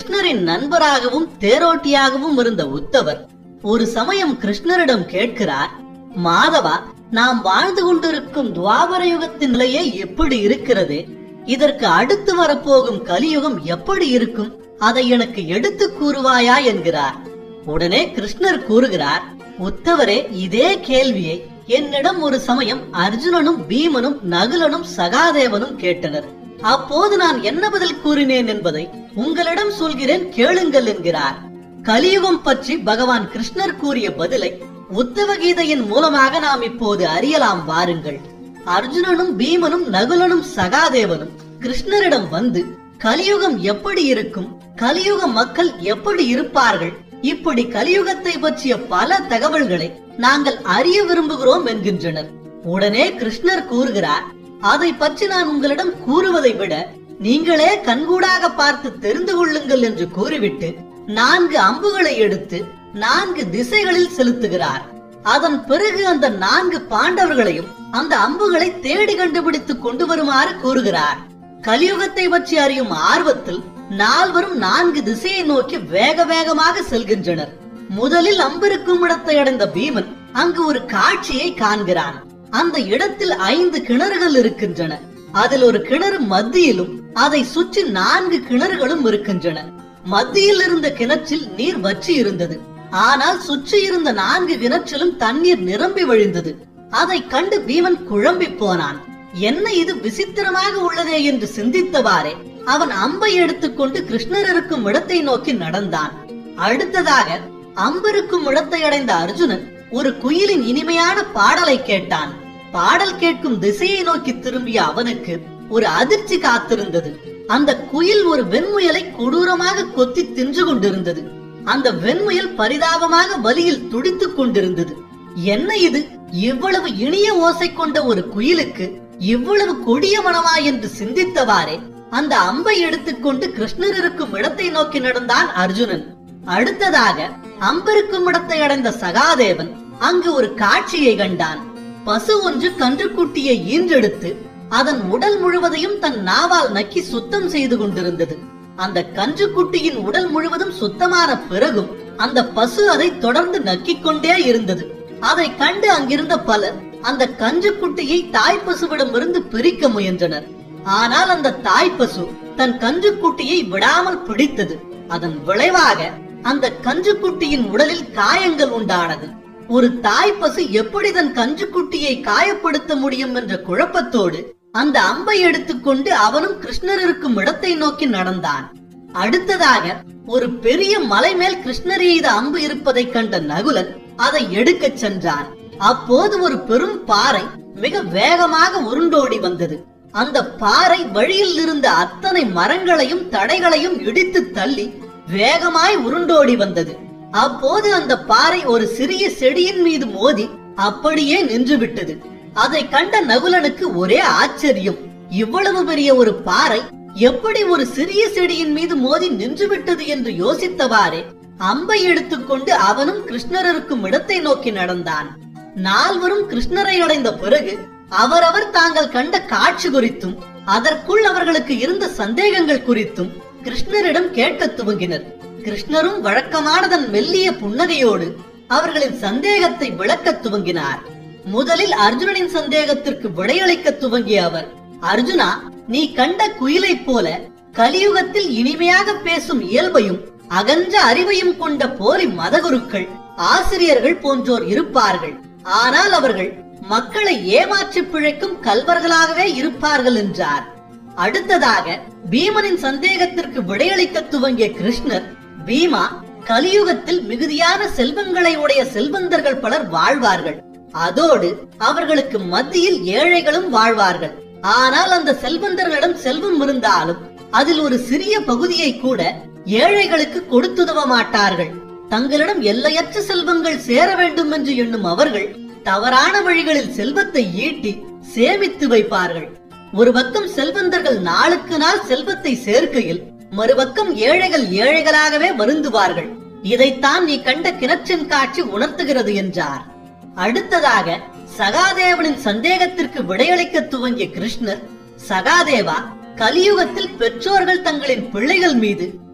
கிருஷ்ணரின் நண்பராகவும் தேரோட்டியாகவும் இருந்த உத்தவர் ஒரு சமயம் கிருஷ்ணரிடம் கேட்கிறார் மாதவா நாம் வாழ்ந்து கொண்டிருக்கும் துவாபர யுகத்தின் நிலையே எப்படி இருக்கிறது இதற்கு அடுத்து வரப்போகும் கலியுகம் எப்படி இருக்கும் அதை எனக்கு எடுத்து கூறுவாயா என்கிறார் உடனே கிருஷ்ணர் கூறுகிறார் உத்தவரே இதே கேள்வியை என்னிடம் ஒரு சமயம் அர்ஜுனனும் பீமனும் நகுலனும் சகாதேவனும் கேட்டனர் அப்போது நான் என்ன பதில் கூறினேன் என்பதை உங்களிடம் சொல்கிறேன் கேளுங்கள் என்கிறார் கலியுகம் பற்றி பகவான் கிருஷ்ணர் கூறிய பதிலை உத்தவ கீதையின் மூலமாக நாம் இப்போது அறியலாம் வாருங்கள் அர்ஜுனனும் பீமனும் நகுலனும் சகாதேவனும் கிருஷ்ணரிடம் வந்து கலியுகம் எப்படி இருக்கும் கலியுக மக்கள் எப்படி இருப்பார்கள் இப்படி கலியுகத்தை பற்றிய பல தகவல்களை நாங்கள் அறிய விரும்புகிறோம் என்கின்றனர் உடனே கிருஷ்ணர் கூறுகிறார் அதை பற்றி நான் உங்களிடம் கூறுவதை விட நீங்களே கண்கூடாக பார்த்து தெரிந்து கொள்ளுங்கள் என்று கூறிவிட்டு நான்கு அம்புகளை எடுத்து நான்கு திசைகளில் செலுத்துகிறார் அதன் பிறகு அந்த நான்கு பாண்டவர்களையும் அந்த அம்புகளை தேடி கண்டுபிடித்து கொண்டு வருமாறு கூறுகிறார் கலியுகத்தை பற்றி அறியும் ஆர்வத்தில் நால்வரும் நான்கு திசையை நோக்கி வேக வேகமாக செல்கின்றனர் முதலில் அம்பிருக்கும் இடத்தை அடைந்த பீமன் அங்கு ஒரு காட்சியை காண்கிறான் அந்த இடத்தில் ஐந்து கிணறுகள் இருக்கின்றன அதில் ஒரு கிணறு மத்தியிலும் அதை சுற்றி நான்கு கிணறுகளும் இருக்கின்றன மத்தியில் இருந்த கிணற்றில் நீர் வற்றி இருந்தது ஆனால் சுற்றி இருந்த நான்கு கிணற்றிலும் தண்ணீர் நிரம்பி வழிந்தது அதை கண்டு பீமன் குழம்பி போனான் என்ன இது விசித்திரமாக உள்ளதே என்று சிந்தித்தவாறே அவன் அம்பை எடுத்துக்கொண்டு கிருஷ்ணர் இருக்கும் இடத்தை நோக்கி நடந்தான் அடுத்ததாக அம்பிருக்கும் இடத்தை அடைந்த அர்ஜுனன் ஒரு குயிலின் இனிமையான பாடலை கேட்டான் பாடல் கேட்கும் திசையை நோக்கி திரும்பிய அவனுக்கு ஒரு அதிர்ச்சி காத்திருந்தது அந்த குயில் ஒரு வெண்முயலை கொடூரமாக கொத்தி தின்று கொண்டிருந்தது அந்த வெண்முயல் பரிதாபமாக வலியில் துடித்துக் கொண்டிருந்தது என்ன இது இவ்வளவு இனிய ஓசை கொண்ட ஒரு குயிலுக்கு இவ்வளவு கொடிய மனமா என்று சிந்தித்தவாறே அந்த அம்பை எடுத்துக்கொண்டு கிருஷ்ணர் இருக்கும் இடத்தை நோக்கி நடந்தான் அர்ஜுனன் அடுத்ததாக அம்பிருக்கும் இடத்தை அடைந்த சகாதேவன் அங்கு ஒரு காட்சியை கண்டான் பசு ஒன்று கன்றுக்குட்டியை ஈன்றெடுத்து அதன் உடல் முழுவதையும் தன் நாவால் நக்கி சுத்தம் செய்து கொண்டிருந்தது அந்த கன்றுக்குட்டியின் உடல் முழுவதும் சுத்தமான பிறகும் அந்த பசு அதை தொடர்ந்து நக்கிக் கொண்டே இருந்தது அதை கண்டு அங்கிருந்த பலர் அந்த கன்றுக்குட்டியை தாய் பசுவிடமிருந்து பிரிக்க முயன்றனர் ஆனால் அந்த தாய் பசு தன் கன்றுக்குட்டியை விடாமல் பிடித்தது அதன் விளைவாக அந்த கன்றுக்குட்டியின் உடலில் காயங்கள் உண்டானது ஒரு தாய் பசு எப்படி தன் கன்றுக்குட்டியை காயப்படுத்த முடியும் என்ற குழப்பத்தோடு அந்த அம்பை எடுத்துக்கொண்டு அவனும் கிருஷ்ணர் இருக்கும் இடத்தை நோக்கி நடந்தான் அடுத்ததாக ஒரு பெரிய மலை மேல் கிருஷ்ணர் எய்த அம்பு இருப்பதைக் கண்ட நகுலன் அதை எடுக்கச் சென்றான் அப்போது ஒரு பெரும் பாறை மிக வேகமாக உருண்டோடி வந்தது அந்த பாறை வழியில் இருந்த அத்தனை மரங்களையும் தடைகளையும் இடித்து தள்ளி வேகமாய் உருண்டோடி வந்தது அப்போது அந்த பாறை ஒரு சிறிய செடியின் மீது மோதி அப்படியே நின்று விட்டது அதை கண்ட நகுலனுக்கு ஒரே ஆச்சரியம் இவ்வளவு பெரிய ஒரு பாறை எப்படி ஒரு சிறிய செடியின் மீது மோதி நின்று விட்டது என்று யோசித்தவாறே அம்பை எடுத்துக்கொண்டு அவனும் கிருஷ்ணர் இருக்கும் இடத்தை நோக்கி நடந்தான் நால்வரும் கிருஷ்ணரை அடைந்த பிறகு அவரவர் தாங்கள் கண்ட காட்சி குறித்தும் அதற்குள் அவர்களுக்கு இருந்த சந்தேகங்கள் குறித்தும் கிருஷ்ணரிடம் கேட்கத் துவங்கினர் கிருஷ்ணரும் வழக்கமானதன் மெல்லிய புன்னகையோடு அவர்களின் சந்தேகத்தை விளக்கத் துவங்கினார் முதலில் அர்ஜுனனின் சந்தேகத்திற்கு விடையளிக்க துவங்கிய அவர் அர்ஜுனா நீ கண்ட குயிலைப் போல கலியுகத்தில் இனிமையாக பேசும் இயல்பையும் அகன்ற அறிவையும் கொண்ட போரி மதகுருக்கள் ஆசிரியர்கள் போன்றோர் இருப்பார்கள் ஆனால் அவர்கள் மக்களை ஏமாற்றி பிழைக்கும் கல்வர்களாகவே இருப்பார்கள் என்றார் அடுத்ததாக பீமனின் சந்தேகத்திற்கு விடையளிக்க துவங்கிய கிருஷ்ணர் பீமா கலியுகத்தில் மிகுதியான செல்வங்களை உடைய செல்வந்தர்கள் பலர் வாழ்வார்கள் அதோடு அவர்களுக்கு மத்தியில் ஏழைகளும் வாழ்வார்கள் ஆனால் அந்த செல்வந்தர்களிடம் செல்வம் இருந்தாலும் அதில் ஒரு சிறிய பகுதியை கூட ஏழைகளுக்கு கொடுத்துதவ மாட்டார்கள் தங்களிடம் எல்லையற்ற செல்வங்கள் சேர வேண்டும் என்று எண்ணும் அவர்கள் தவறான வழிகளில் செல்வத்தை ஈட்டி சேமித்து வைப்பார்கள் ஒரு பக்கம் செல்வந்தர்கள் நாளுக்கு நாள் செல்வத்தை சேர்க்கையில் மறுபக்கம் ஏழைகள் ஏழைகளாகவே வருந்துவார்கள் இதைத்தான் நீ கண்ட கிணற்றின் காட்சி உணர்த்துகிறது என்றார் அடுத்ததாக சகாதேவனின் சந்தேகத்திற்கு விடையளிக்க துவங்கிய கிருஷ்ணர் சகாதேவா கலியுகத்தில் பெற்றோர்கள் தங்களின் பிள்ளைகள் மீது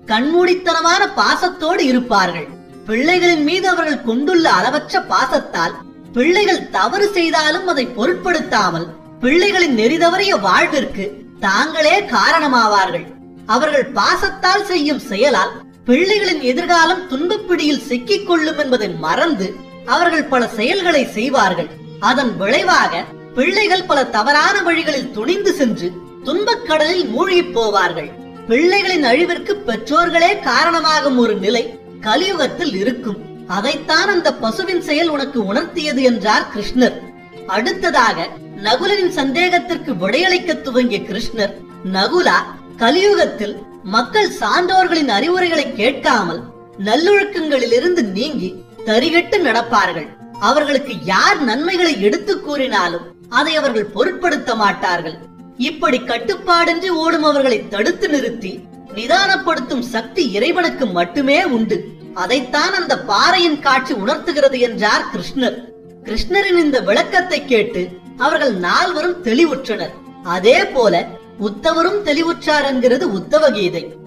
கண்மூடித்தனமான பாசத்தோடு இருப்பார்கள் பிள்ளைகளின் மீது அவர்கள் கொண்டுள்ள அளவற்ற பாசத்தால் பிள்ளைகள் தவறு செய்தாலும் அதை பொருட்படுத்தாமல் பிள்ளைகளின் நெறிதவறிய வாழ்விற்கு தாங்களே காரணமாவார்கள் அவர்கள் பாசத்தால் செய்யும் செயலால் பிள்ளைகளின் எதிர்காலம் துன்பப்பிடியில் சிக்கிக் கொள்ளும் என்பதை மறந்து அவர்கள் பல செயல்களை செய்வார்கள் அதன் விளைவாக பிள்ளைகள் பல தவறான வழிகளில் துணிந்து சென்று துன்பக் கடலில் மூழ்கிப் போவார்கள் பிள்ளைகளின் அழிவிற்கு பெற்றோர்களே காரணமாகும் ஒரு நிலை கலியுகத்தில் இருக்கும் அதைத்தான் அந்த பசுவின் செயல் உனக்கு உணர்த்தியது என்றார் கிருஷ்ணர் அடுத்ததாக நகுலனின் சந்தேகத்திற்கு விடையளிக்க துவங்கிய கிருஷ்ணர் நகுலா கலியுகத்தில் மக்கள் சான்றோர்களின் அறிவுரைகளை கேட்காமல் நல்லொழுக்கங்களிலிருந்து நீங்கி தரிகட்டு நடப்பார்கள் அவர்களுக்கு யார் நன்மைகளை எடுத்து கூறினாலும் அதை அவர்கள் பொருட்படுத்த மாட்டார்கள் இப்படி கட்டுப்பாடின்றி ஓடும் அவர்களை தடுத்து நிறுத்தி நிதானப்படுத்தும் சக்தி இறைவனுக்கு மட்டுமே உண்டு அதைத்தான் அந்த பாறையின் காட்சி உணர்த்துகிறது என்றார் கிருஷ்ணர் கிருஷ்ணரின் இந்த விளக்கத்தை கேட்டு அவர்கள் நால்வரும் தெளிவுற்றனர் அதே போல உத்தவரும் தெளிவுற்றார் என்கிறது உத்தவ கீதை